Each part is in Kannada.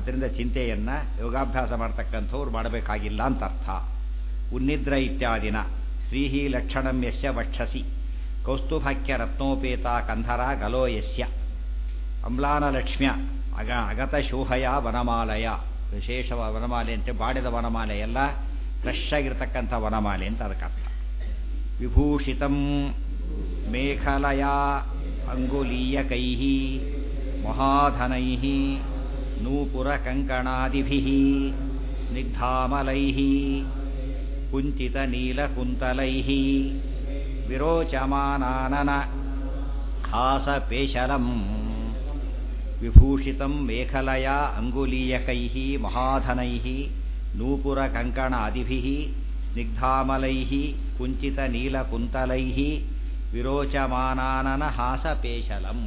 ಆದ್ದರಿಂದ ಚಿಂತೆಯನ್ನು ಯೋಗಾಭ್ಯಾಸ ಮಾಡ್ತಕ್ಕಂಥವ್ರು ಮಾಡಬೇಕಾಗಿಲ್ಲ ಅಂತ ಅರ್ಥ ಉನ್ನಿದ್ರ ಇತ್ಯಾದಿನ ಶ್ರೀಹಿ ಲಕ್ಷಣಂ ಯಸ್ಯ ವಕ್ಷಸಿ ಕೌಸ್ತುಭಾಖ್ಯ ರತ್ನೋಪೇತ ಕಂಧರ ಗಲೋ ಯಸ್ಯ ಅಮ್ಲಾನಲಕ್ಷ್ಮ್ಯ ಅಗ ಅಗತ ಶೋಭಯ ವನಮಾಲಯ ವಿಶೇಷ ವನಮಾಲೆ ಅಂತ ಬಾಡಿದ ವನಮಾಲೆ ಎಲ್ಲ ಫ್ರೆಶ್ ಆಗಿರ್ತಕ್ಕಂಥ ವನಮಾಲೆ ಅಂತ ಅದಕ್ಕೆ ಅರ್ಥ ವಿಭೂಷಿತಂ ಮೇಖಲಯ ಅಂಗುಲೀಯಕೈ ಮಹಾಧನೈ ನೂಪುರಕಂಕಣಾದಿಭಿ ಸ್ನಿಗ್ಧಾಮಲೈ ಕುಂಚಿತನೀಲಕುಂತಲೈ ವಿರೋಚಮಾನಾನನ ಹಾಸಪೇಶಲಂ ವಿಭೂಷಿತಂ ಮೇಖಲಯ ಅಂಗುಲೀಯಕೈ ಮಹಾಧನೈ ನೂಪುರಕಂಕಣಾದಿಭಿ ಸ್ನಿಗ್ಧಾಮಲೈ ಕುಂಚಿತನೀಲಕುಂತಲೈ ವಿರೋಚಮಾನಾನನ ಹಾಸಪೇಶಲಂ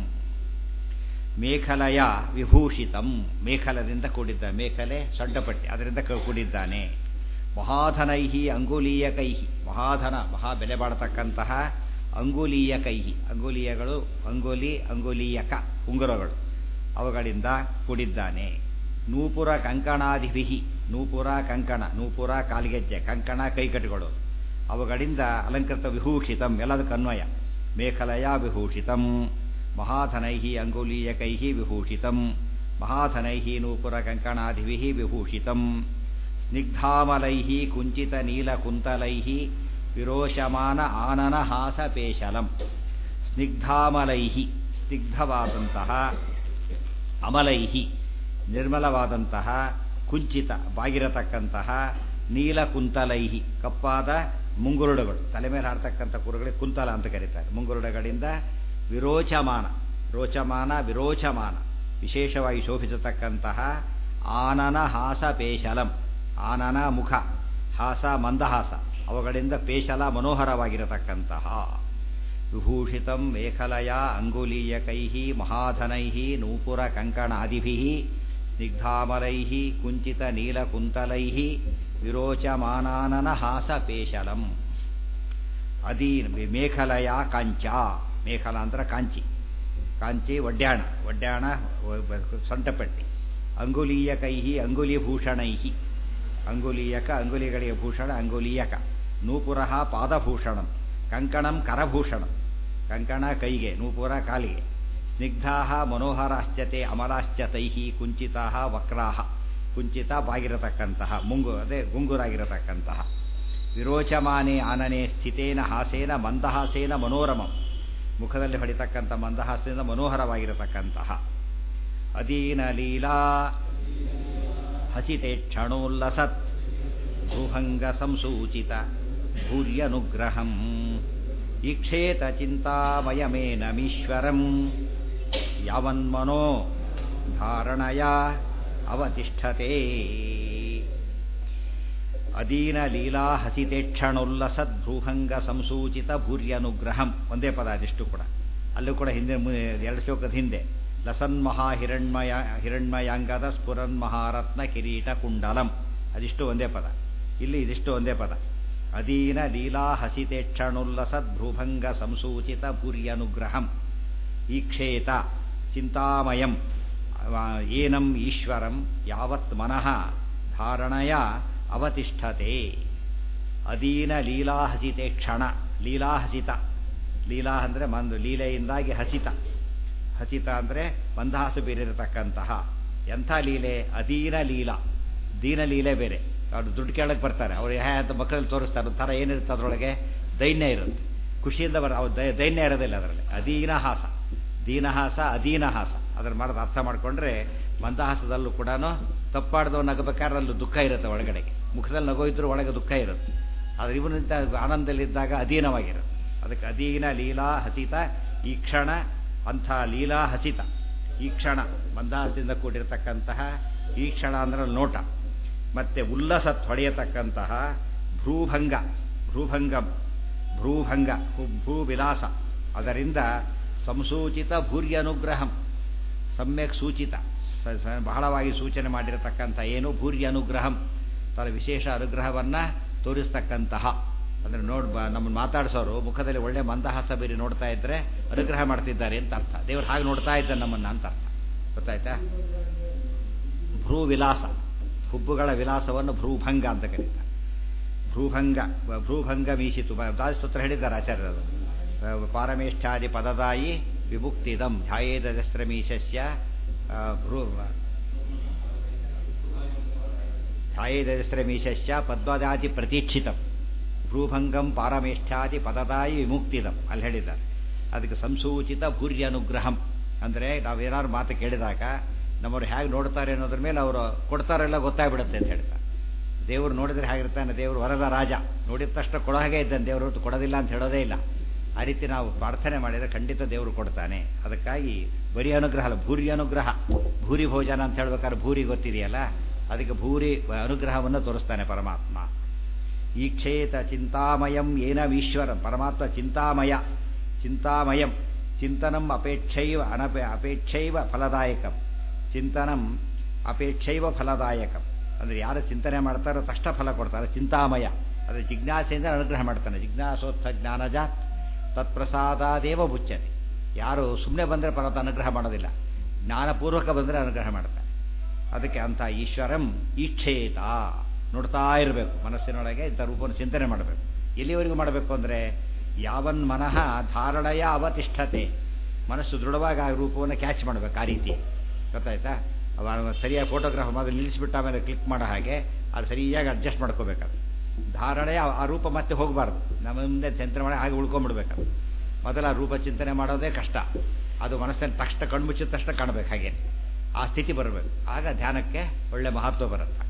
ಮೇಖಲಯ ವಿಭೂಷಿತಂ ಮೇಖಲದಿಂದ ಕೂಡಿದ್ದ ಮೇಖಲೆ ಸೊಡ್ಡಪಟ್ಟಿ ಅದರಿಂದ ಕೂಡಿದ್ದಾನೆ ಮಹಾಧನೈ ಅಂಗುಲೀಯಕೈ ಮಹಾಧನ ಮಹಾ ಬೆಲೆ ಬಾಳತಕ್ಕಂತಹ ಅಂಗುಲೀಯ ಕೈಹಿ ಅಂಗುಲೀಯಗಳು ಅಂಗುಲಿ ಅಂಗುಲೀಯಕ ಉಂಗುರಗಳು ಅವುಗಳಿಂದ ಕೂಡಿದ್ದಾನೆ ನೂಪುರ ಕಂಕಣಾದಿಭಿ ನೂಪುರ ಕಂಕಣ ನೂಪುರ ಕಾಲ್ಗೆಜ್ಜೆ ಕಂಕಣ ಕೈಕಟ್ಟುಗಳು ಅವುಗಳಿಂದ ಅಲಂಕೃತ ವಿಭೂಷಿತಂ ಎಲ್ಲದಕ್ಕೆ ಅನ್ವಯ ಮೇಖಲಯ ವಿಭೂಷಿತಂ ಮಹಾಧನೈ ಅಂಗುಲೀಯಕೈ ವಿಭೂಷಿತಂ ಮಹಾಧನೈ ನೂಪುರ ಕಂಕಣಾದಿಭಿ ವಿಭೂಷಿತಂ ಸ್ನಿಗ್ಧಾಮಲೈ ಕುಂಚಿತ ನೀಲಕುಂತಲೈ ವಿರೋಷಮಾನ ಆನನ ಹಾಸಪೇಶಲಂ ಸ್ನಿಗ್ಧಾಮಲೈ ಸ್ನಿಗ್ಧವಾದಂತಹ ಅಮಲೈ ನಿರ್ಮಲವಾದಂತಹ ಕುಂಚಿತ ಬಾಗಿರತಕ್ಕಂತಹ ನೀಲಕುಂತಲೈ ಕಪ್ಪಾದ ಮುಂಗುರುಡುಗಳು ತಲೆ ಮೇಲೆ ಹಾಡ್ತಕ್ಕಂಥ ಕುರುಗಳಿಗೆ ಕುಂತಲ ಅಂತ ಕರೀತಾರೆ ಮುಂಗುರುಡುಗಳಿಂದ ವಿರೋಚಮಾನ ರೋಚಮಾನ ವಿರೋಚಮಾನ ವಿಶೇಷವಾಗಿ ಶೋಭಿಸತಕ್ಕಂತಹ ಆನನ ಹಾಸ ಪೇಶಲಂ ಆನನ ಮುಖ ಹಾಸ ಮಂದಹಾಸ ಅವುಗಳಿಂದ ಪೇಶಲ ಮನೋಹರವಾಗಿರತಕ್ಕಂತಹ ವಿಭೂಷಿತಂ ಮೇಖಲಯ ಅಂಗುಲೀಯಕೈ ಮಹಾಧನೈ ನೂಪುರ ಕಂಕಣಾದಿಭಿ ಸ್ನಿಗ್ಧಾಮಲೈ ಕುಂಚಿತ ನೀಲಕುಂತಲೈ ವಿರೋಚಮಾನಾನನ ಹಾಸ ಪೇಶಲಂ ಅದಿ ಮೇಖಲಯ ಕಾಂಚ ಮೇಖಲ ಅಂದ್ರೆ ಕಾಂಚಿ ಕಾಂಚಿ ಒಡ್ಯಾಣ ಒಡ್ಯಾಣ ಸೊಂಟಪಟ್ಟಿ ಅಂಗುಲೀಯಕೈ ಅಂಗುಲಿಭೂಷಣೈ ಅಂಗುಲೀಯಕ ಅಂಗುಲಿಗಳಿಗೆ ಭೂಷಣ ಅಂಗುಲೀಯಕ ನೂಪುರ ಪಾದಭೂಷಣಂ ಕಂಕಣಂ ಕರಭೂಷಣಂ ಕಂಕಣ ಕೈಗೆ ನೂಪುರ ಕಾಲಿಗೆ ಸ್ನಿಗ್ಧಾ ಮನೋಹರಾಶ್ಚತೆ ಅಮಲಾಶ್ಚತೈ ಕುಂಚಿತಾ ವಕ್ರಾ ಕುಂಚಿತ ಬಾಗಿರತಕ್ಕಂತಹ ಮುಂಗು ಅದೇ ಗುಂಗುರಾಗಿರತಕ್ಕಂತಹ ವಿರೋಚಮಾನೆ ಆನನೆ ಸ್ಥಿತೇನ ಹಾಸೇನ ಮಂದಹಾಸೇನ ಮನೋರಮಂ ಮುಖದಲ್ಲಿ ಹೊಡಿತಕ್ಕಂಥ ಮಂದಹಾಸದಿಂದ ಮನೋಹರವಾಗಿರತಕ್ಕಂತಹ ಅಧೀನ ಲೀಲಾ ಹಸಿತೆ ಕ್ಷಣೋಲ್ಲಸತ್ ಭೂಭಂಗ ಸಂಸೂಚಿತ ಭೂರ್ಯನುಗ್ರಹಂ ಈಕ್ಷೇತ ಚಿಂತಾಮಯಮೇನಮೀಶ್ವರಂ ಯಾವನ್ಮನೋ ಧಾರಣಯ ಅವತಿಷ್ಠತೆ ಅಧೀನ ಲೀಲಾ ಹಸಿತೇಕ್ಷಣೋಲ್ಲಸದ್ ಭೂಭಂಗ ಸಂಸೂಚಿತ ಭೂರ್ಯನುಗ್ರಹಂ ಒಂದೇ ಪದ ಅದಿಷ್ಟು ಕೂಡ ಅಲ್ಲೂ ಕೂಡ ಹಿಂದೆ ಎರಡು ಶ್ಲೋಕದ ಹಿಂದೆ ಲಸನ್ ಮಹಾ ಹಿರಣ್ಮಯ ಹಿರಣ್ಮಯಾಂಗದ ಸ್ಫುರನ್ ಮಹಾರತ್ನ ಕಿರೀಟ ಕುಂಡಲಂ ಅದಿಷ್ಟು ಒಂದೇ ಪದ ಇಲ್ಲಿ ಇದಿಷ್ಟು ಒಂದೇ ಪದ ಅಧೀನ ಲೀಲಾ ಹಸಿತೇಕ್ಷಣೋಲ್ಲಸದ್ ಭ್ರೂಭಂಗ ಸಂಸೂಚಿತ ಭೂರ್ಯನುಗ್ರಹಂ ಈಕ್ಷೇತ ಚಿಂತಾಮಯಂ ಏನಂ ಈಶ್ವರಂ ಯಾವತ್ ಮನಃ ಧಾರಣಯ ಅವತಿಷ್ಠತೆ ಅಧೀನ ಲೀಲಾಹಸಿತೆ ಕ್ಷಣ ಲೀಲಾಹಸಿತ ಲೀಲಾ ಅಂದರೆ ಮಂದು ಲೀಲೆಯಿಂದಾಗಿ ಹಸಿತ ಹಸಿತ ಅಂದರೆ ಮಂದಹಾಸು ಬೀರಿರತಕ್ಕಂತಹ ಎಂಥ ಲೀಲೆ ಅಧೀನ ಲೀಲಾ ದೀನ ಲೀಲೆ ಬೇರೆ ಅವ್ರು ದುಡ್ಡು ಕೇಳಕ್ಕೆ ಬರ್ತಾರೆ ಅವ್ರು ಹ್ಯಾ ಅಂತ ಮಕ್ಕಳಲ್ಲಿ ತೋರಿಸ್ತಾರೆ ಒಂಥರ ಏನಿರುತ್ತೆ ಅದರೊಳಗೆ ದೈನ್ಯ ಇರುತ್ತೆ ಖುಷಿಯಿಂದ ಬರ ಅವ್ರು ದೈನ್ಯ ಇರೋದಿಲ್ಲ ಅದರಲ್ಲಿ ಅಧೀನಹಾಸ ದೀನಹಾಸ ಅಧೀನಹಾಸ ಅದನ್ನು ಮಾಡೋದು ಅರ್ಥ ಮಾಡಿಕೊಂಡ್ರೆ ಮಂದಹಾಸದಲ್ಲೂ ಕೂಡ ತಪ್ಪಾಡ್ದವ್ ನಗಬೇಕಾದ್ರೆ ಅಲ್ಲೂ ದುಃಖ ಇರುತ್ತೆ ಒಳಗಡೆ ಮುಖದಲ್ಲಿ ನಗೋ ಇದ್ರೂ ಒಳಗೆ ದುಃಖ ಇರುತ್ತೆ ಆದರೆ ಇವನಿಂದ ಆನಂದದಲ್ಲಿದ್ದಾಗ ಅಧೀನವಾಗಿರುತ್ತೆ ಅದಕ್ಕೆ ಅಧೀನ ಲೀಲಾ ಹಸಿತ ಈ ಕ್ಷಣ ಅಂಥ ಲೀಲಾ ಹಸಿತ ಈ ಕ್ಷಣ ಮಂದಹಾಸದಿಂದ ಕೂಡಿರತಕ್ಕಂತಹ ಈ ಕ್ಷಣ ಅಂದ್ರೆ ನೋಟ ಮತ್ತೆ ಉಲ್ಲಸತ್ ಹೊಡೆಯತಕ್ಕಂತಹ ಭ್ರೂಭಂಗ ಭ್ರೂಭಂಗಂ ಭ್ರೂಭಂಗ ಭೂವಿಲಾಸ ಅದರಿಂದ ಸಂಸೂಚಿತ ಭೂರ್ಯನುಗ್ರಹಂ ಸಮ್ಯಕ್ ಸೂಚಿತ ಬಹಳವಾಗಿ ಸೂಚನೆ ಮಾಡಿರತಕ್ಕಂಥ ಏನು ಭೂರ್ಯ ಅನುಗ್ರಹಂ ತನ್ನ ವಿಶೇಷ ಅನುಗ್ರಹವನ್ನು ತೋರಿಸ್ತಕ್ಕಂತಹ ಅಂದರೆ ನೋಡ್ ನಮ್ಮನ್ನು ಮಾತಾಡಿಸೋರು ಮುಖದಲ್ಲಿ ಒಳ್ಳೆ ಮಂದಹಾಸ ಬೇರೆ ನೋಡ್ತಾ ಇದ್ರೆ ಅನುಗ್ರಹ ಮಾಡ್ತಿದ್ದಾರೆ ಅಂತ ಅರ್ಥ ದೇವರು ಹಾಗೆ ನೋಡ್ತಾ ಇದ್ದಾರೆ ನಮ್ಮನ್ನು ಅಂತ ಅರ್ಥ ಗೊತ್ತಾಯ್ತಾ ಭ್ರೂ ವಿಲಾಸ ಹುಬ್ಬುಗಳ ವಿಲಾಸವನ್ನು ಭ್ರೂಭಂಗ ಅಂತ ಕರೀತಾರೆ ಭ್ರೂಭಂಗ ಭ್ರೂಭಂಗ ಮೀಸಿತು ದಾಸಸ್ತೋತ್ರ ಹೇಳಿದ್ದಾರೆ ಆಚಾರ್ಯರು ಪಾರಮೇಷ್ಠಾದಿ ಪದದಾಯಿ ವಿಮುಕ್ತಿದಂ ಧ್ಯಾಯೇದಸ್ತ್ರಮೀಶಸ್ಯ ಭ್ರೂ ಧ್ಯಾಯೇದಸ್ತ್ರಮೀಶಸ್ಯ ಪದ್ಮದಾದಿ ಪ್ರತೀಕ್ಷಿತಂ ಭ್ರೂಭಂಗಂ ಪಾರಮೇಷ್ಠಾದಿ ಪದದಾಯಿ ವಿಮುಕ್ತಿದಂ ಅಲ್ಲಿ ಹೇಳಿದ್ದಾರೆ ಅದಕ್ಕೆ ಸಂಸೂಚಿತ ಭೂರ್ಯ ಅನುಗ್ರಹಂ ಅಂದರೆ ನಾವೇನಾದ್ರು ಮಾತು ಕೇಳಿದಾಗ ನಮ್ಮವ್ರು ಹೇಗೆ ನೋಡ್ತಾರೆ ಅನ್ನೋದ್ರ ಮೇಲೆ ಅವರು ಕೊಡ್ತಾರೆಲ್ಲ ಗೊತ್ತಾಗ್ಬಿಡುತ್ತೆ ಅಂತ ಹೇಳ್ತಾರೆ ದೇವರು ನೋಡಿದ್ರೆ ಹೇಗಿರ್ತಾನೆ ದೇವರು ವರದ ರಾಜ ನೋಡಿದ ತಕ್ಷಣ ಕೊಡೋ ಹಾಗೆ ಇದ್ದಾನೆ ದೇವರು ಹೊರತು ಕೊಡೋದಿಲ್ಲ ಅಂತ ಹೇಳೋದೇ ಇಲ್ಲ ಆ ರೀತಿ ನಾವು ಪ್ರಾರ್ಥನೆ ಮಾಡಿದರೆ ಖಂಡಿತ ದೇವರು ಕೊಡ್ತಾನೆ ಅದಕ್ಕಾಗಿ ಬರೀ ಅನುಗ್ರಹ ಅಲ್ಲ ಭೂರಿ ಅನುಗ್ರಹ ಭೂರಿ ಭೋಜನ ಅಂತ ಹೇಳ್ಬೇಕಾದ್ರೆ ಭೂರಿ ಗೊತ್ತಿದೆಯಲ್ಲ ಅದಕ್ಕೆ ಭೂರಿ ಅನುಗ್ರಹವನ್ನು ತೋರಿಸ್ತಾನೆ ಪರಮಾತ್ಮ ಈಕ್ಷೇತ ಚಿಂತಾಮಯಂ ಏನಮೀಶ್ವರಂ ಪರಮಾತ್ಮ ಚಿಂತಾಮಯ ಚಿಂತಾಮಯಂ ಚಿಂತನಂ ಅಪೇಕ್ಷೈವ ಅನಪೇ ಅಪೇಕ್ಷೈವ ಫಲದಾಯಕಂ ಚಿಂತನಂ ಅಪೇಕ್ಷೈವ ಫಲದಾಯಕಂ ಅಂದರೆ ಯಾರು ಚಿಂತನೆ ಮಾಡ್ತಾರೋ ತಕ್ಷಣ ಫಲ ಕೊಡ್ತಾರೆ ಚಿಂತಾಮಯ ಅದು ಜಿಜ್ಞಾಸೆಯಿಂದ ಅನುಗ್ರಹ ಮಾಡ್ತಾನೆ ಜಿಜ್ಞಾಸೋತ್ಥ ಜ್ಞಾನಜ ತತ್ಪ್ರಸಾದಾದೇವ ಬುಚ್ಚತೆ ಯಾರು ಸುಮ್ಮನೆ ಬಂದರೆ ಪರ್ವತ ಅನುಗ್ರಹ ಮಾಡೋದಿಲ್ಲ ಜ್ಞಾನಪೂರ್ವಕ ಬಂದರೆ ಅನುಗ್ರಹ ಮಾಡ್ತಾನೆ ಅದಕ್ಕೆ ಅಂತ ಈಶ್ವರಂ ಈಕ್ಷೇತ ನೋಡ್ತಾ ಇರಬೇಕು ಮನಸ್ಸಿನೊಳಗೆ ಇಂಥ ರೂಪವನ್ನು ಚಿಂತನೆ ಮಾಡಬೇಕು ಎಲ್ಲಿವರೆಗೂ ಮಾಡಬೇಕು ಅಂದರೆ ಯಾವನ್ ಮನಃ ಧಾರಣಯ ಅವತಿಷ್ಠತೆ ಮನಸ್ಸು ದೃಢವಾಗಿ ಆ ರೂಪವನ್ನು ಕ್ಯಾಚ್ ಮಾಡಬೇಕು ಆ ರೀತಿ ಗೊತ್ತಾಯ್ತಾ ಅವ ಸರಿಯಾಗಿ ಫೋಟೋಗ್ರಾಫ್ ಮೊದಲು ನಿಲ್ಲಿಸ್ಬಿಟ್ಟು ಆಮೇಲೆ ಕ್ಲಿಕ್ ಮಾಡೋ ಹಾಗೆ ಅದು ಸರಿಯಾಗಿ ಅಡ್ಜಸ್ಟ್ ಮಾಡ್ಕೋಬೇಕದು ಧಾರಣೆ ಆ ರೂಪ ಮತ್ತೆ ಹೋಗಬಾರ್ದು ನಮ್ಮ ಮುಂದೆ ಚಿಂತನೆ ಮಾಡಿ ಹಾಗೆ ಉಳ್ಕೊಂಡ್ಬಿಡ್ಬೇಕು ಮೊದಲ ಆ ರೂಪ ಚಿಂತನೆ ಮಾಡೋದೇ ಕಷ್ಟ ಅದು ಮನಸ್ಸಲ್ಲಿ ತಕ್ಷಣ ಕಣ್ಮುಚ್ಚಿದ ತಕ್ಷಣ ಕಾಣಬೇಕು ಹಾಗೆ ಆ ಸ್ಥಿತಿ ಬರಬೇಕು ಆಗ ಧ್ಯಾನಕ್ಕೆ ಒಳ್ಳೆ ಮಹತ್ವ ಬರುತ್ತೆ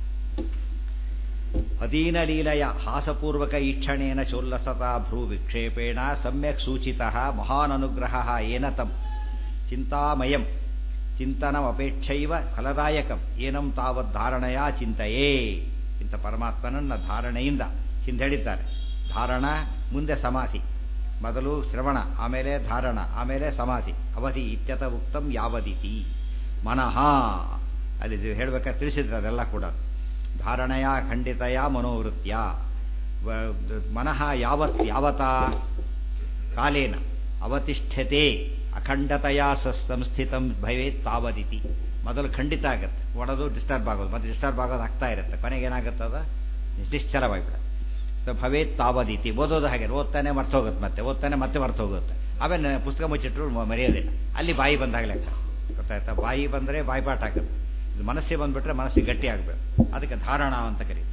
ಅಧೀನಲೀಲಯ ಹಾಸಪೂರ್ವಕ ಈಕ್ಷಣೇನ ಚೋಲ್ಲಸತಾ ಭ್ರೂ ವಿಕ್ಷೇಪೇಣ ಸಮ್ಯಕ್ ಸೂಚಿತ ಮಹಾನ್ ಅನುಗ್ರಹ ಏನ ತಂ ಚಿಂತಾಮಯಂ ಚಿಂತನಮಪೇಕ್ಷೈವ ಫಲದಾಯಕಂ ಏನಂ ತಾವತ್ ಧಾರಣೆಯ ಚಿಂತೆಯೇ ಇಂಥ ಪರಮಾತ್ಮನನ್ನ ಧಾರಣೆಯಿಂದ ಹಿಂದೆ ಹೇಳಿದ್ದಾರೆ ಧಾರಣ ಮುಂದೆ ಸಮಾಧಿ ಮೊದಲು ಶ್ರವಣ ಆಮೇಲೆ ಧಾರಣ ಆಮೇಲೆ ಸಮಾಧಿ ಅವಧಿ ಇತ್ಯತ ಉಕ್ತಂ ಯಾವದಿತಿ ಮನಃ ಅಲ್ಲಿ ಹೇಳ್ಬೇಕಾದ್ರೆ ತಿಳಿಸಿದ್ರೆ ಅದೆಲ್ಲ ಕೂಡ ಧಾರಣೆಯ ಖಂಡಿತೆಯ ಮನೋವೃತ್ಯ ಮನಃ ಯಾವತ್ ಯಾವತಾ ಕಾಲೇನ ಅವತಿಷ್ಠತೆ ಅಖಂಡತೆಯ ಸಂಸ್ಥಿತಂ ಭವೇತ್ ತಾವದಿತಿ ಮೊದಲು ಖಂಡಿತ ಆಗುತ್ತೆ ಒಡೆದು ಡಿಸ್ಟರ್ಬ್ ಆಗೋದು ಮತ್ತೆ ಡಿಸ್ಟರ್ಬ್ ಆಗೋದು ಆಗ್ತಾ ಇರುತ್ತೆ ಕೊನೆಗೆ ಏನಾಗುತ್ತೆ ಅದು ನಿಶ್ಚಲವಾಗಿಬಿಡುತ್ತೆ ಭವೇತ್ ತಾವದಿತಿ ಓದೋದು ಹಾಗೆ ಓದ್ತಾನೆ ಮರ್ತೋಗುತ್ತೆ ಮತ್ತೆ ಓದ್ತಾನೆ ಮತ್ತೆ ಮರ್ತೋಗುತ್ತೆ ಆಮೇಲೆ ಪುಸ್ತಕ ಮುಚ್ಚಿಟ್ರು ಮರೆಯೋದಿಲ್ಲ ಅಲ್ಲಿ ಬಾಯಿ ಬಂದಾಗ ಲೆಕ್ಕ ಗೊತ್ತಾಯ್ತಾ ಬಾಯಿ ಬಂದರೆ ಬಾಯಿಪಾಠ ಆಗುತ್ತೆ ಇದು ಮನಸ್ಸಿಗೆ ಬಂದ್ಬಿಟ್ರೆ ಮನಸ್ಸಿಗೆ ಗಟ್ಟಿ ಆಗಬೇಕು ಅದಕ್ಕೆ ಧಾರಣ ಅಂತ ಕರೀತಾರೆ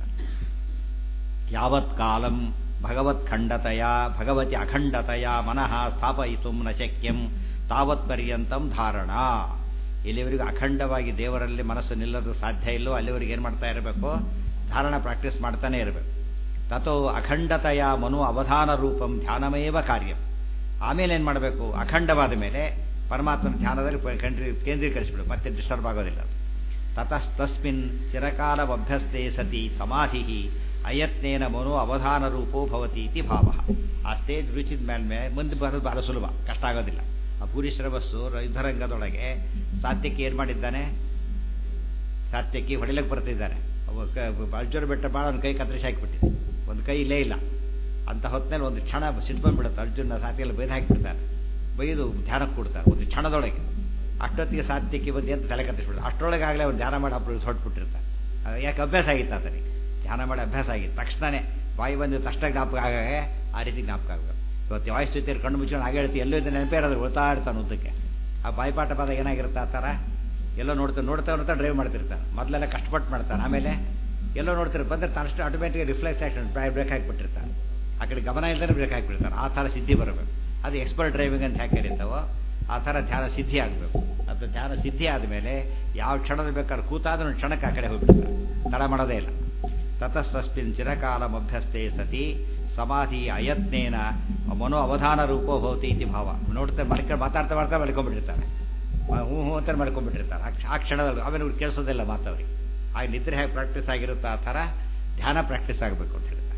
ಯಾವತ್ ಕಾಲಂ ಭಗವತ್ ಖಂಡತೆಯ ಭಗವತಿ ಅಖಂಡತೆಯ ಮನಃ ಸ್ಥಾಪಯಿತು ನ ಶಕ್ಯಂ ತಾವತ್ ಪರ್ಯಂತಂ ಧಾರಣ ಎಲ್ಲಿವರೆಗೂ ಅಖಂಡವಾಗಿ ದೇವರಲ್ಲಿ ಮನಸ್ಸು ನಿಲ್ಲೋದು ಸಾಧ್ಯ ಇಲ್ಲೋ ಅಲ್ಲಿವರೆಗೆ ಏನು ಮಾಡ್ತಾ ಇರಬೇಕು ಧಾರಣ ಪ್ರಾಕ್ಟೀಸ್ ಮಾಡ್ತಾನೆ ಇರಬೇಕು ತಥೋ ಅಖಂಡತೆಯ ಮನು ಅವಧಾನ ರೂಪಂ ಧ್ಯಾನಮೇವ ಕಾರ್ಯ ಆಮೇಲೆ ಏನು ಮಾಡಬೇಕು ಅಖಂಡವಾದ ಮೇಲೆ ಪರಮಾತ್ಮನ ಧ್ಯಾನದಲ್ಲಿ ಕೇಂದ್ರೀಕರಿಸಿಬಿಡು ಮತ್ತೆ ಡಿಸ್ಟರ್ಬ್ ಆಗೋದಿಲ್ಲ ತತಸ್ತಸ್ಮಿನ್ ಚಿರಕಾಲಮಭ್ಯಸ್ತೆ ಸತಿ ಸಮಾಧಿ ಅಯತ್ನೇನ ಮನೋ ಅವಧಾನ ರೂಪೋ ಭವತಿ ಇತಿ ಭಾವ ಆ ಸ್ಟೇಜ್ ರುಚಿದ ಮೇಲೆ ಮುಂದೆ ಬರೋದು ಬಹಳ ಸುಲಭ ಕಷ್ಟ ಆಗೋದಿಲ್ಲ ಆ ಪುರುಷರವಸ್ಸು ಯುದ್ಧರಂಗದೊಳಗೆ ಸಾತ್ಯಕ್ಕೆ ಏನು ಮಾಡಿದ್ದಾನೆ ಸಾತ್ಯಕ್ಕೆ ಹೊಡಿಲಕ್ಕೆ ಬರ್ತಿದ್ದಾನೆ ಅರ್ಜುನ ಬೆಟ್ಟ ಭಾಳ ಒಂದು ಕೈ ಕತ್ತರಿಸಿ ಹಾಕಿಬಿಟ್ಟಿದೆ ಒಂದು ಕೈ ಇಲ್ಲೇ ಇಲ್ಲ ಅಂತ ಹೊತ್ತಿನಲ್ಲಿ ಒಂದು ಕ್ಷಣ ಸಿಟ್ಕೊಂಡ್ಬಿಡುತ್ತೆ ಅರ್ಜುನ ಸಾತ್ಯಲ್ಲಿ ಬೈದು ಹಾಕಿಬಿಡ್ತಾನೆ ಬೈದು ಧ್ಯಾನಕ್ಕೆ ಕೊಡ್ತಾರೆ ಒಂದು ಕ್ಷಣದೊಳಗೆ ಅಷ್ಟೊತ್ತಿಗೆ ಸಾತ್ಯಕ್ಕೆ ಬಂದು ಅಂತ ತಲೆ ಕತ್ತಿಸ್ಬಿಡ್ತಾರೆ ಅಷ್ಟರೊಳಗೆ ಆಗಲೇ ಅವ್ನು ಧ್ಯಾನ ಮಾಡಿ ಅಪ್ಪ ಹೊರಟ್ಬಿಟ್ಟಿರ್ತಾರೆ ಯಾಕೆ ಅಭ್ಯಾಸ ಆಗಿತ್ತು ಆತನಿಗೆ ಧ್ಯಾನ ಮಾಡಿ ಅಭ್ಯಾಸ ಆಗಿತ್ತು ತಕ್ಷಣನೇ ಬಾಯಿ ಬಂದು ತಕ್ಷಣ ಜ್ಞಾಪಕ ಆಗಾಗೆ ಆ ರೀತಿ ಜ್ಞಾಪಕ ಆಗಬೇಕು ಇವತ್ತು ವಾಯು ಸ್ಥಿತಿಯಲ್ಲಿ ಕಣ್ಣು ಮುಚ್ಕೊಂಡು ಹಾಗೆ ಹೇಳ್ತೀವಿ ಎಲ್ಲೋ ಇದ್ದ ನೆನಪೇ ಇರೋದು ಉಳ್ತಾ ಇರ್ತಾನೆ ಉದ್ದಕ್ಕೆ ಆ ಬಾಯಿಪಾಠ ಪದ ಏನಾಗಿರುತ್ತೆ ಆ ಥರ ಎಲ್ಲೋ ನೋಡ್ತಾ ನೋಡ್ತಾ ನೋಡ್ತಾ ಡ್ರೈವ್ ಮಾಡ್ತಿರ್ತಾನೆ ಮೊದಲೆಲ್ಲ ಕಷ್ಟಪಟ್ಟು ಮಾಡ್ತಾನೆ ಆಮೇಲೆ ಎಲ್ಲೋ ನೋಡ್ತಿರ್ ಬಂದರೆ ತನ್ನಷ್ಟು ಆಟೋಮೆಟಿಕ್ ರಿಫ್ಲೆಕ್ಸ್ ಆಕ್ಷನ್ ಬ್ರೇಕ್ ಹಾಕಿಬಿಟ್ಟಿರ್ತಾನೆ ಆ ಕಡೆ ಗಮನ ಇಲ್ಲದೇ ಬ್ರೇಕ್ ಹಾಕಿಬಿಡ್ತಾನೆ ಆ ಥರ ಸಿದ್ಧಿ ಬರಬೇಕು ಅದು ಎಕ್ಸ್ಪರ್ಟ್ ಡ್ರೈವಿಂಗ್ ಅಂತ ಯಾಕೆ ಕರೀತಾವೋ ಆ ಥರ ಧ್ಯಾನ ಸಿದ್ಧಿ ಆಗಬೇಕು ಅದು ಧ್ಯಾನ ಸಿದ್ಧಿ ಆದಮೇಲೆ ಯಾವ ಕ್ಷಣದ ಬೇಕಾದ್ರೆ ಕೂತಾದ್ರೂ ಕ್ಷಣಕ್ಕೆ ಆ ಕಡೆ ಹೋಗ್ಬಿಡ್ತಾರೆ ತಡ ಮಾಡೋದೇ ಇಲ್ಲ ತತಸ್ತಸ್ಮಿನ್ ಚಿರಕಾಲಮಭ್ಯಸ್ತೆ ಸತಿ ಸಮಾಧಿ ಅಯತ್ನೇನ ಮನೋ ಅವಧಾನ ರೂಪೋ ಭವತಿ ಇತಿ ಭಾವ ನೋಡ್ತಾರೆ ಮಲ್ಕೊಂಡು ಮಾತಾಡ್ತಾ ಮಾಡ್ತಾ ಮಲ್ಕೊಂಡ್ಬಿಟ್ಟಿರ್ತಾರೆ ಹ್ಞೂ ಹ್ಞೂ ಅಂತ ಮಲ್ಕೊಂಡ್ಬಿಟ್ಟಿರ್ತಾರೆ ಆ ಕ್ಷಣದಲ್ಲಿ ಆಮೇಲೆ ಇವ್ರು ಕೇಳಿಸೋದಿಲ್ಲ ಮಾತವ್ರಿಗೆ ಆಗ ನಿದ್ರೆ ಹೇಗೆ ಪ್ರಾಕ್ಟೀಸ್ ಆಗಿರುತ್ತೋ ಆ ಥರ ಧ್ಯಾನ ಪ್ರಾಕ್ಟೀಸ್ ಆಗಬೇಕು ಅಂತ ಹೇಳ್ತಾರೆ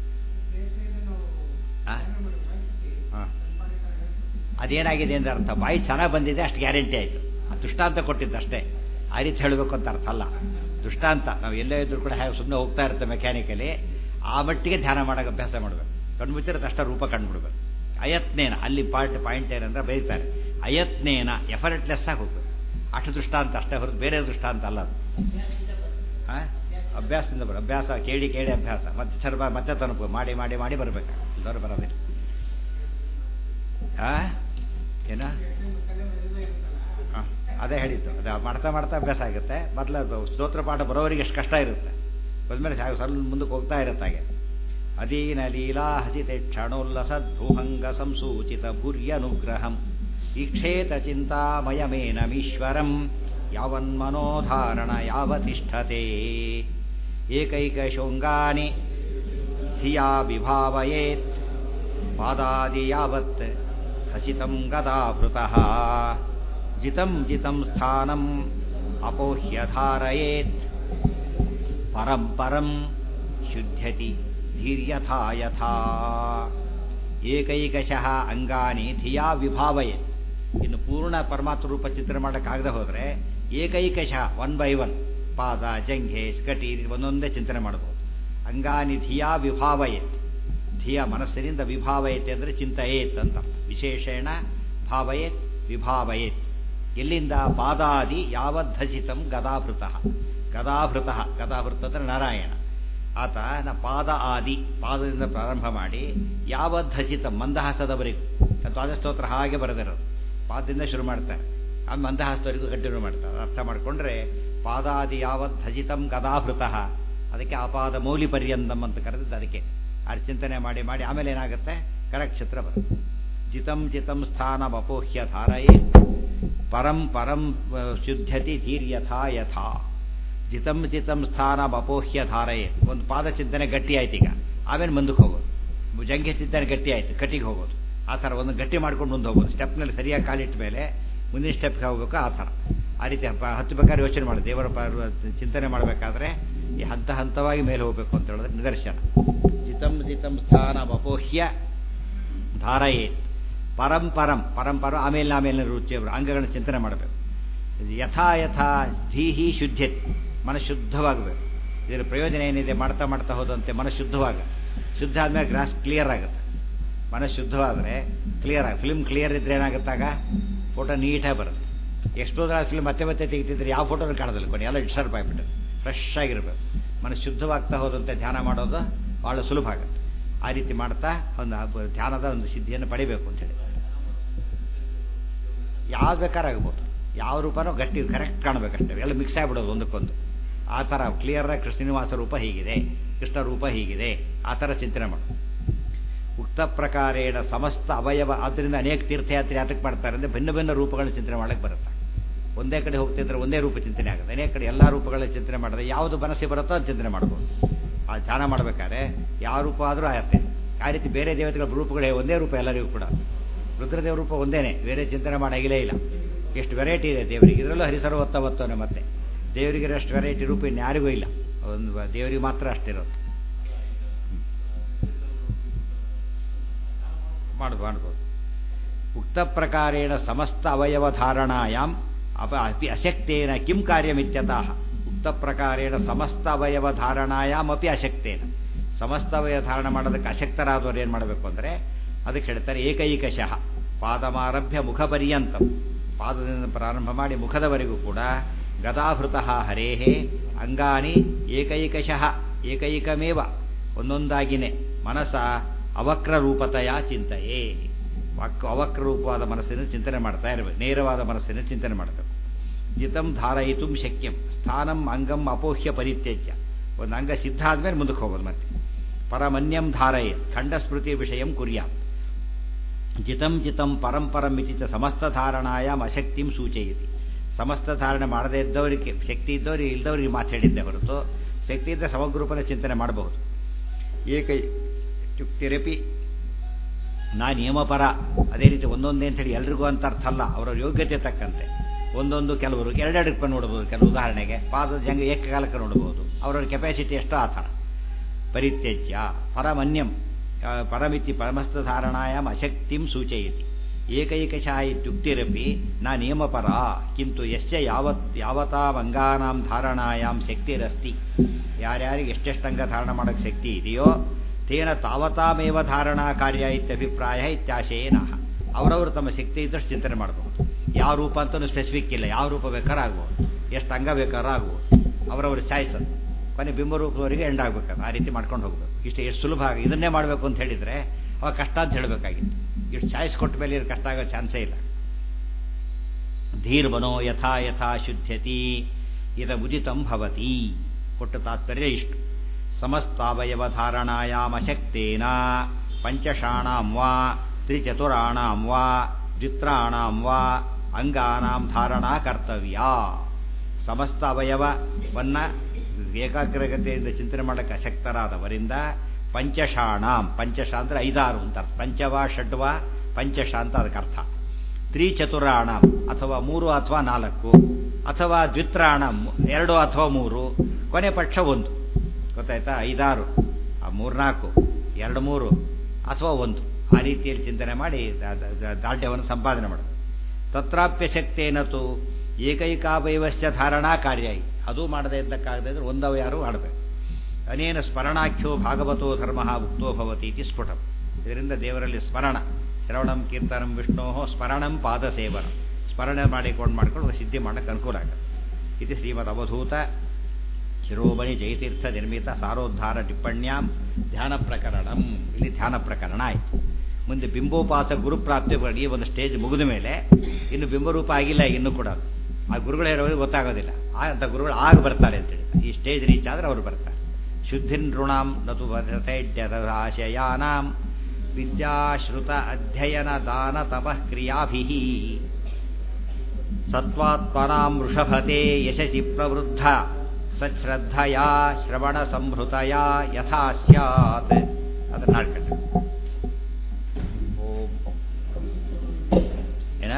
ಹಾಂ ಅದೇನಾಗಿದೆ ಅಂದ್ರೆ ಅರ್ಥ ಬಾಯಿ ಚೆನ್ನಾಗಿ ಬಂದಿದೆ ಅಷ್ಟು ಗ್ಯಾರಂಟಿ ಆಯಿತು ಆ ದೃಷ್ಟಾಂತ ಕೊಟ್ಟಿದ್ದು ಅಷ್ಟೇ ಆ ರೀತಿ ಹೇಳಬೇಕು ಅಂತ ಅರ್ಥ ಅಲ್ಲ ದೃಷ್ಟಾಂತ ನಾವು ಎಲ್ಲೇ ಇದ್ರೂ ಕೂಡ ಹೇಗೆ ಸುಮ್ಮನೆ ಹೋಗ್ತಾ ಇರುತ್ತೆ ಮೆಕ್ಯಾನಿಕಲಿ ಆ ಮಟ್ಟಿಗೆ ಧ್ಯಾನ ಮಾಡೋಕೆ ಅಭ್ಯಾಸ ಮಾಡಬೇಕು ಕಣ್ಮುಚ್ಚಿರೋ ತಷ್ಟ ರೂಪ ಕಂಡುಬಿಡ್ಬೇಕು ಅಯತ್ನೇನ ಅಲ್ಲಿ ಪಾರ್ಟ್ ಪಾಯಿಂಟ್ ಏನಂದ್ರೆ ಬರೀತಾರೆ ಅಯತ್ನೇನ ಎಫರ್ಟ್ಲೆಸ್ ಆಗಿ ಹೋಗ್ಬೇಕು ಅಷ್ಟು ದೃಷ್ಟಾಂತ ಅಷ್ಟೇ ಹೊರತು ಬೇರೆ ದೃಷ್ಟಾಂತ ಅಲ್ಲ ಅದು ಅಭ್ಯಾಸದಿಂದ ಬರ ಅಭ್ಯಾಸ ಕೇಳಿ ಕೇಳಿ ಅಭ್ಯಾಸ ಮತ್ತೆ ಚರ್ಮ ಮತ್ತೆ ತನಕ ಮಾಡಿ ಮಾಡಿ ಮಾಡಿ ಬರಬೇಕು ಇಲ್ದವ್ರು ಬರೋದಿಲ್ಲ ಆ ಏನ ಆ, ಅದೇ ಹೇಳಿದ್ದು ಅದು ಮಾಡ್ತಾ ಮಾಡ್ತಾ ಅಭ್ಯಾಸ ಆಗುತ್ತೆ ಮೊದಲು ಸ್ತೋತ್ರ ಪಾಠ ಬರೋವರಿಗೆ ಎಷ್ಟು ಕಷ್ಟ ಇರುತ್ತೆ ಬಂದ್ಮೇಲೆ ಸಾಕು ಸ್ವಲ್ಪ ಮುಂದಕ್ಕೆ ಹೋಗ್ತಾ ಇರುತ್ತೆ ಹಾಗೆ ಅಧೀನ ಲೀಲಾ ಹಸಿತೆ ಕ್ಷಣೋಲ್ಲಸದ್ಭುಹಂಗ ಸಂಸೂಚಿತ ಭೂರ್ಯನುಗ್ರಹಂ ಈಕ್ಷೇತ ಚಿಂತಾಮಯಮೇನಮೀಶ್ವರಂ ಯಾವನ್ಮನೋಧಾರಣ ಯಾವತಿಷ್ಠತೆ ಏಕೈಕಶೃಂಗಾನಿ ಧಿಯಾ ವಿಭಾವಯೇತ್ ಪಾದಾದಿ ಯಾವತ್ ಹಸಿತಂ ಗದಾಭೃತಃ ಜಿತಂ ಜಿತಂ ಸ್ಥಾನಂ ಅಪೋಹ್ಯ ಧಾರಯೇತ್ ಪರಂ ಪರಂ ಶುದ್ಧ್ಯತಿ ಧೀರ್ಯಥಾ ಯಥಾ ಏಕೈಕಶಃ ಅಂಗಾನಿ ಧಿಯಾ ವಿಭಾವಯೇತ್ ಇನ್ನು ಪೂರ್ಣ ಪರಮಾತ್ಮ ರೂಪ ಚಿತ್ರ ಮಾಡೋಕ್ಕಾಗದೆ ಹೋದರೆ ಏಕೈಕಶಃ ಒನ್ ಬೈ ಒನ್ ಪಾದ ಜಂಘೆ ಸ್ಕಟಿ ಒಂದೊಂದೇ ಚಿಂತನೆ ಮಾಡಬಹುದು ಅಂಗಾನಿ ಧಿಯಾ ವಿಭಾವಯೇತ್ ಧಿಯ ಮನಸ್ಸಿನಿಂದ ವಿಭಾವಯತೆ ಅಂದರೆ ಚಿಂತೆಯೇತ್ ಅಂತ ವಿಶೇಷಣ ಭಾವಯೇತ್ ವಿಭಾವಯೇತ್ ಎಲ್ಲಿಂದ ಪಾದಾದಿ ಯಾವದ್ಧಸಿತಂ ಗದಾಭೃತ ಗದಾಭೃತ ಗದಾಭೃತ ಅಂದರೆ ನಾರಾಯಣ ಆತ ನ ಪಾದ ಆದಿ ಪಾದದಿಂದ ಪ್ರಾರಂಭ ಮಾಡಿ ಯಾವದ್ಧಸಿತ ಮಂದಹಾಸದವರೆಗೂ ದ್ವಾದಸ್ತೋತ್ರ ಹಾಗೆ ಬರೆದಿರೋದು ಪಾದದಿಂದ ಶುರು ಮಾಡ್ತಾರೆ ಆ ಮಂದಹಾಸದವರೆಗೂ ಕಂಟಿನ್ಯೂ ಮಾಡ್ತಾರೆ ಅರ್ಥ ಮಾಡಿಕೊಂಡ್ರೆ ಪಾದಾದಿ ಯಾವದ್ಧಸಿತಂ ಗದಾಭೃತ ಅದಕ್ಕೆ ಆಪಾದ ಮೌಲಿ ಪರ್ಯಂತಂ ಅಂತ ಕರೆದಿದ್ದು ಅದಕ್ಕೆ ಅದು ಚಿಂತನೆ ಮಾಡಿ ಮಾಡಿ ಆಮೇಲೆ ಏನಾಗುತ್ತೆ ಕರೆಕ್ಟ್ ಚಿತ್ರ ಬರುತ್ತೆ ಜಿತಂ ಜಿತಂ ಸ್ಥಾನ ಅಪೋಹ್ಯ ಧಾರಯೇ ಪರಂ ಪರಂ ಶುದ್ಧತಿ ಧೀರ್ಯಥಾ ಯಥಾ ಜಿತಂ ಜಿತಂ ಸ್ಥಾನ ಅಪೋಹ್ಯ ಧಾರಯೇ ಒಂದು ಪಾದ ಚಿಂತನೆ ಗಟ್ಟಿ ಆಯ್ತು ಈಗ ಆಮೇಲೆ ಮುಂದಕ್ಕೆ ಹೋಗೋದು ಜಂಗೆ ಚಿಂತನೆ ಗಟ್ಟಿ ಆಯ್ತು ಕಟ್ಟಿಗೆ ಹೋಗೋದು ಆ ಥರ ಒಂದು ಗಟ್ಟಿ ಮಾಡ್ಕೊಂಡು ಮುಂದೆ ಹೋಗೋದು ಸ್ಟೆಪ್ನಲ್ಲಿ ಸರಿಯಾಗಿ ಕಾಲಿಟ್ಟ ಮೇಲೆ ಮುಂದಿನ ಸ್ಟೆಪ್ಗೆ ಹೋಗ್ಬೇಕು ಆ ಥರ ಆ ರೀತಿ ಹತ್ತಬೇಕಾದ್ರೆ ಯೋಚನೆ ಮಾಡಿ ದೇವರ ಚಿಂತನೆ ಮಾಡಬೇಕಾದ್ರೆ ಈ ಹಂತ ಹಂತವಾಗಿ ಮೇಲೆ ಹೋಗಬೇಕು ಅಂತ ಹೇಳಿದ್ರೆ ನಿದರ್ಶನ ಜಿತಂ ಜಿತಂ ಸ್ಥಾನ ಅಪೋಹ್ಯ ಧಾರಯೇ ಪರಂ ಪರಂ ಪರಂಪರ ಆಮೇಲೆ ಆಮೇಲೆ ರುಚಿ ಅಂಗಗಳನ್ನ ಚಿಂತನೆ ಮಾಡಬೇಕು ಯಥಾ ಯಥಾ ಧೀಹಿ ಶುದ್ಧತೆ ಮನಸ್ಸು ಶುದ್ಧವಾಗಬೇಕು ಇದರ ಪ್ರಯೋಜನ ಏನಿದೆ ಮಾಡ್ತಾ ಮಾಡ್ತಾ ಹೋದಂತೆ ಮನಸ್ಸು ಶುದ್ಧವಾಗ ಶುದ್ಧ ಆದಮೇಲೆ ಗ್ರಾಸ್ ಕ್ಲಿಯರ್ ಆಗುತ್ತೆ ಮನಸ್ಸು ಶುದ್ಧವಾದರೆ ಕ್ಲಿಯರ್ ಆಗ ಫಿಲ್ಮ್ ಕ್ಲಿಯರ್ ಇದ್ರೆ ಏನಾಗುತ್ತಾಗ ಫೋಟೋ ನೀಟಾಗಿ ಬರುತ್ತೆ ಎಕ್ಸ್ಪೋಸ್ ಆದ ಫಿಲ್ಮ್ ಮತ್ತೆ ಮತ್ತೆ ತೆಗಿತಿದ್ರೆ ಯಾವ ಫೋಟೋನು ಕಾಣೋದಿಲ್ಲ ಕೊನೆ ಎಲ್ಲ ಡಿಸ್ಟರ್ಬ್ ಆಗಿಬಿಟ್ಟು ಫ್ರೆಶ್ ಆಗಿರಬೇಕು ಮನಸ್ಸು ಶುದ್ಧವಾಗ್ತಾ ಹೋದಂತೆ ಧ್ಯಾನ ಮಾಡೋದು ಭಾಳ ಸುಲಭ ಆಗುತ್ತೆ ಆ ರೀತಿ ಮಾಡ್ತಾ ಒಂದು ಧ್ಯಾನದ ಒಂದು ಸಿದ್ಧಿಯನ್ನು ಪಡಿಬೇಕು ಅಂತೇಳಿ ಯಾವ್ದು ಬೇಕಾರಾಗ್ಬೋದು ಯಾವ ರೂಪನೂ ಗಟ್ಟಿ ಕರೆಕ್ಟ್ ಕಾಣಬೇಕಷ್ಟೇ ಎಲ್ಲ ಮಿಕ್ಸ್ ಆಗಿಬಿಡೋದು ಒಂದಕ್ಕೊಂದು ಆ ಥರ ಕ್ಲಿಯರಾಗಿ ಕೃಷ್ಣನಿವಾಸ ರೂಪ ಹೀಗಿದೆ ಕೃಷ್ಣ ರೂಪ ಹೀಗಿದೆ ಆ ಥರ ಚಿಂತನೆ ಮಾಡು ಉಕ್ತ ಪ್ರಕಾರೇಣ ಸಮಸ್ತ ಅವಯವ ಆದ್ದರಿಂದ ಅನೇಕ ತೀರ್ಥಯಾತ್ರೆ ಯಾತಕ್ಕೆ ಮಾಡ್ತಾರೆ ಅಂದರೆ ಭಿನ್ನ ಭಿನ್ನ ರೂಪಗಳನ್ನ ಚಿಂತನೆ ಮಾಡಕ್ಕೆ ಬರುತ್ತೆ ಒಂದೇ ಕಡೆ ಹೋಗ್ತಿದ್ರೆ ಒಂದೇ ರೂಪ ಚಿಂತನೆ ಆಗುತ್ತೆ ಅನೇಕ ಕಡೆ ಎಲ್ಲ ರೂಪಗಳ ಚಿಂತನೆ ಮಾಡಿದ್ರೆ ಯಾವುದು ಮನಸ್ಸಿಗೆ ಬರುತ್ತೋ ಅದು ಚಿಂತನೆ ಮಾಡ್ಬೋದು ಆ ಧ್ಯಾನ ಮಾಡಬೇಕಾದ್ರೆ ಯಾವ ರೂಪ ಆದರೂ ಆಗುತ್ತೆ ಆ ರೀತಿ ಬೇರೆ ದೇವತೆಗಳ ರೂಪಗಳೇ ಒಂದೇ ರೂಪ ಎಲ್ಲರಿಗೂ ಕೂಡ ರುದ್ರದೇವ ರೂಪ ಒಂದೇನೆ ಬೇರೆ ಚಿಂತನೆ ಮಾಡಾಗಿಲೇ ಇಲ್ಲ ಎಷ್ಟು ವೆರೈಟಿ ಇದೆ ದೇವರಿಗೆ ಇದರಲ್ಲೂ ಹರಿಸರ್ವತ್ತವತ್ತವನೇ ಮತ್ತೆ ದೇವರಿಗೆ ಅಷ್ಟು ವೆರೈಟಿ ರೂಪ ಇನ್ಯಾರಿಗೂ ಇಲ್ಲ ಒಂದು ದೇವರಿಗೆ ಮಾತ್ರ ಅಷ್ಟಿರೋದು ಮಾಡ್ಬೋದು ಮಾಡ್ಬೋದು ಉಕ್ತ ಪ್ರಕಾರೇಣ ಸಮಸ್ತ ಅವಯವ ಧಾರಣಾಯಾಮ್ ಅಪ ಅಪಿ ಅಶಕ್ತೇನ ಕಿಂ ಕಾರ್ಯಮಿತ್ಯತಃ ಉಕ್ತ ಪ್ರಕಾರೇಣ ಸಮಸ್ತ ಅವಯವ ಧಾರಣಾಯಾಮ್ ಅಪಿ ಅಶಕ್ತೇನ ಸಮಸ್ತ ಅವಯವ ಧಾರಣ ಮಾಡೋದಕ್ಕೆ ಅಶಕ್ತರಾದವರು ಏನು ಮಾಡಬೇಕು ಅಂದರೆ ಅದಕ್ಕೆ ಹೇಳ್ತಾರೆ ಏಕೈಕಶಃ ಪಾದಮಾರಭ್ಯ ಮುಖ ಪರ್ಯಂತಂ ಪಾದದಿಂದ ಪ್ರಾರಂಭ ಮಾಡಿ ಮುಖದವರೆಗೂ ಕೂಡ ಗದಾಭೃತ ಹರೇಹೇ ಅಂಗಾನಿ ಏಕೈಕಶಃ ಏಕೈಕಮೇವ ಒಂದೊಂದಾಗಿನೇ ಮನಸ ಅವಕ್ರ ರೂಪತೆಯ ಚಿಂತೆಯೇ ವಾಕ್ ಅವಕ್ರ ರೂಪವಾದ ಮನಸ್ಸಿನ ಚಿಂತನೆ ಮಾಡ್ತಾ ಇರಬೇಕು ನೇರವಾದ ಮನಸ್ಸಿನ ಚಿಂತನೆ ಮಾಡಬೇಕು ಜಿತಂ ಧಾರಯಿತು ಶಕ್ಯಂ ಸ್ಥಾನಂ ಅಂಗಂ ಅಪೋಹ್ಯ ಪರಿತ್ಯಜ್ಯ ಒಂದು ಅಂಗ ಸಿದ್ಧ ಆದ್ಮೇಲೆ ಮುಂದಕ್ಕೆ ಹೋಗೋದು ಮತ್ತೆ ಪರಮನ್ಯಂ ಧಾರಯೇ ಖಂಡಸ್ಮೃತಿ ವಿಷಯಂ ಕುರ್ಯಾತ್ ಜಿತಂ ಜಿತಂ ಪರಂಪರಂ ಇತಿ ಸಮಸ್ತ ಧಾರಣಾಯಾಮ್ ಅಶಕ್ತಿಂ ಸೂಚಯತಿ ಸಮಸ್ತ ಧಾರಣೆ ಮಾಡದೇ ಇದ್ದವರಿಗೆ ಶಕ್ತಿ ಇದ್ದವರಿಗೆ ಇಲ್ಲದವರಿಗೆ ಮಾತು ಹೇಳಿದ್ದೆ ಹೊರತು ಶಕ್ತಿ ಇದ್ದರೆ ಸಮಗ್ರೂಪದ ಚಿಂತನೆ ಮಾಡಬಹುದು ಏಕ ಯುಕ್ತಿರಪಿ ನಾ ನಿಯಮಪರ ಅದೇ ರೀತಿ ಒಂದೊಂದೇ ಅಂತೇಳಿ ಎಲ್ರಿಗೂ ಅಂತ ಅರ್ಥ ಅಲ್ಲ ಅವರ ಯೋಗ್ಯತೆ ತಕ್ಕಂತೆ ಒಂದೊಂದು ಕೆಲವರು ಎರಡೆರಡಕ್ಕೆ ನೋಡ್ಬೋದು ಕೆಲವು ಉದಾಹರಣೆಗೆ ಪಾದದ ಜಂಗ ಏಕಕಾಲಕ್ಕೆ ನೋಡ್ಬೋದು ಅವರವ್ರ ಕೆಪಾಸಿಟಿ ಎಷ್ಟೋ ಆ ಥರ ಪರಿತ್ಯಜ್ಯ ಪರಮನ್ಯಂ ಪರಮಿತಿ ಪರಮಸ್ತ ಧಾರಣಾಯಾಮ್ ಅಶಕ್ತಿಂ ಸೂಚಯತಿ ಏಕೈಕಶಃ ಇತ್ಯುಕ್ತಿರಪಿ ನಾ ನಿಯಮಪರ ಕಿಂತು ಯಶ್ಚ ಯಾವತ್ ಯಾವತಾವಂಗಾನಾಂ ಧಾರಣಾಯಾಮ್ ಶಕ್ತಿರಸ್ತಿ ಯಾರ್ಯಾರಿಗೆ ಎಷ್ಟೆಷ್ಟು ಅಂಗ ಧಾರಣ ಮಾಡೋಕ್ಕೆ ಶಕ್ತಿ ಇದೆಯೋ ತೇನ ತಾವತಾಮೇವ ಧಾರಣಾ ಕಾರ್ಯ ಇತ್ಯಭಿಪ್ರಾಯ ಇತ್ಯಾಶಯೇನಃ ಅವರವರು ತಮ್ಮ ಶಕ್ತಿ ಇದ್ದಷ್ಟು ಚಿಂತನೆ ಮಾಡಬಹುದು ಯಾವ ರೂಪ ಅಂತಲೂ ಸ್ಪೆಸಿಫಿಕ್ ಇಲ್ಲ ಯಾವ ರೂಪ ಬೇಕಾದ್ರೂ ಆಗ್ಬೋದು ಎಷ್ಟು ಅಂಗ ಬೇಕಾದ್ರೂ ಆಗ್ಬೋದು ಅವರವ್ರ ಚಾಯ್ಸ್ ಕೊನೆ ಬಿಂಬರೂಪದವರೆಗೆ ಎಂಡ್ ಆಗ್ಬೇಕು ಆ ರೀತಿ ಮಾಡ್ಕೊಂಡು ಹೋಗ್ಬೇಕು ಇಷ್ಟು ಎಷ್ಟು ಸುಲಭ ಆಗಿ ಇದನ್ನೇ ಮಾಡಬೇಕು ಅಂತ ಹೇಳಿದರೆ ಅವಾಗ ಕಷ್ಟ ಅಂತ ಹೇಳಬೇಕಾಗಿತ್ತು ಇಷ್ಟು ಚಾಯ್ಸ್ ಕೊಟ್ಟ ಮೇಲೆ ಇದು ಕಷ್ಟ ಆಗೋ ಚಾನ್ಸೇ ಇಲ್ಲ ಧೀರ್ಮನೋ ಯಥಾ ಯಥಾ ಶುದ್ಧತಿ ಇದ ಉದಿತಂ ಭವತಿ ಕೊಟ್ಟ ತಾತ್ಪರ್ಯ ಇಷ್ಟು ಸಮಸ್ತಾವಯವಧಾರಣಾಯಾಮಶಕ್ತೇನ ಪಂಚಷಾಣಾಂ ವಾ ತ್ರಿಚತುರಾಣಾಂ ವಾ ದ್ವಿತ್ರಾಣಾಂ ವಾ ಅಂಗಾನಾಂ ಧಾರಣಾ ಕರ್ತವ್ಯ ಸಮಸ್ತ ಅವಯವವನ್ನ ಏಕಾಗ್ರಗತೆಯಿಂದ ಚಿಂತನೆ ಮಾಡಕ್ಕೆ ಅಶಕ್ತರಾದವರಿಂದ ಪಂಚಷಾಣಾಂ ಪಂಚಶ ಅಂದರೆ ಐದಾರು ಅಂತ ಅರ್ಥ ಪಂಚವ ಷಡ್ವ ಪಂಚಶ ಅಂತ ಅದಕ್ಕೆ ಅರ್ಥ ತ್ರಿಚತುರಾಣ ಅಥವಾ ಮೂರು ಅಥವಾ ನಾಲ್ಕು ಅಥವಾ ದ್ವಿತ್ರಾಣ ಎರಡು ಅಥವಾ ಮೂರು ಕೊನೆ ಪಕ್ಷ ಒಂದು ಗೊತ್ತಾಯ್ತಾ ಐದಾರು ಆ ಮೂರ್ನಾಲ್ಕು ಎರಡು ಮೂರು ಅಥವಾ ಒಂದು ಆ ರೀತಿಯಲ್ಲಿ ಚಿಂತನೆ ಮಾಡಿ ದಾಢ್ಯವನ್ನು ಸಂಪಾದನೆ ಮಾಡೋದು ತತ್ರಾಪ್ಯ ಶಕ್ತೇನತು ಏಕೈಕಾವಯವಶ್ಚ ಧಾರಣಾ ಕಾರ್ಯ ಅದು ಮಾಡದೆ ಇದ್ದಕ್ಕಾಗದೇ ಇದ್ರೆ ಒಂದವ ಯಾರು ಆಡಬೇಕು ಅನೇನ ಸ್ಮರಣಾಖ್ಯೋ ಭಾಗವತೋ ಧರ್ಮ ಉಕ್ತೋ ಭವತಿ ಇತಿ ಸ್ಫುಟಂ ಇದರಿಂದ ದೇವರಲ್ಲಿ ಸ್ಮರಣ ಶ್ರವಣಂ ಕೀರ್ತನಂ ವಿಷ್ಣೋ ಸ್ಮರಣಂ ಪಾದ ಸೇವನ ಸ್ಮರಣೆ ಮಾಡಿಕೊಂಡು ಮಾಡ್ಕೊಂಡು ಸಿದ್ಧಿ ಮಾಡೋಕ್ಕೆ ಅನುಕೂಲ ಆಗುತ್ತೆ ಇದು ಶ್ರೀಮದ್ ಅವಧೂತ ಶಿರೋಮಣಿ ಜಯತೀರ್ಥ ನಿರ್ಮಿತ ಸಾರೋದ್ಧಾರ ಟಿಪ್ಪಣ್ಯಾಂ ಧ್ಯಾನ ಪ್ರಕರಣಂ ಇಲ್ಲಿ ಧ್ಯಾನ ಪ್ರಕರಣ ಆಯಿತು ಮುಂದೆ ಬಿಂಬೋಪಾಸ ಗುರುಪ್ರಾಪ್ತಿ ಈ ಒಂದು ಸ್ಟೇಜ್ ಮುಗಿದ ಮೇಲೆ ಇನ್ನು ಬಿಂಬರೂಪ ಆಗಿಲ್ಲ ಇನ್ನೂ ಕೂಡ ಆ ಗುರುಗಳಿರೋರಿಗೆ ಗೊತ್ತಾಗೋದಿಲ್ಲ ಆ ಅಂತ ಗುರುಗಳು ಆಗ ಬರ್ತಾರೆ ಅಂತೇಳಿ ಈ ಸ್ಟೇಜ್ ರೀಚ್ ಆದರೆ ಅವರು ಬರ್ತಾರೆ ಶುದ್ಧಿನ್ ಋಣಾಂ ನತು ಆಶಯಾನಾಂ ವಿದ್ಯಾಶ್ರುತ ಅಧ್ಯಯನ ದಾನ ತಪಃ ಕ್ರಿಯಾಭಿ ಸತ್ವಾತ್ಮನಾಂ ವೃಷಭತೆ ಯಶಸಿ ಪ್ರವೃದ್ಧ ಸಚ್ಶ್ರದ್ಧಯಾ ಶ್ರವಣ ಸಂಭೃತಯ ಯಥಾ ಸ್ಯಾತ್ ಅದನ್ನ ಹಾಡ್ಕೊಂಡು ಓಂ ಏನ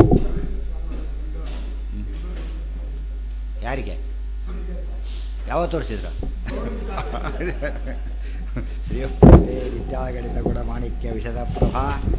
ಯಾರಿಗೆ ಯಾವ ತೋರಿಸಿದ್ರು ಶ್ರೀ ವಿದ್ಯಾಗಣಿತ ಗುಣ ಮಾಣಿಕ್ಯ ವಿಷದ ಪ್ರಭಾ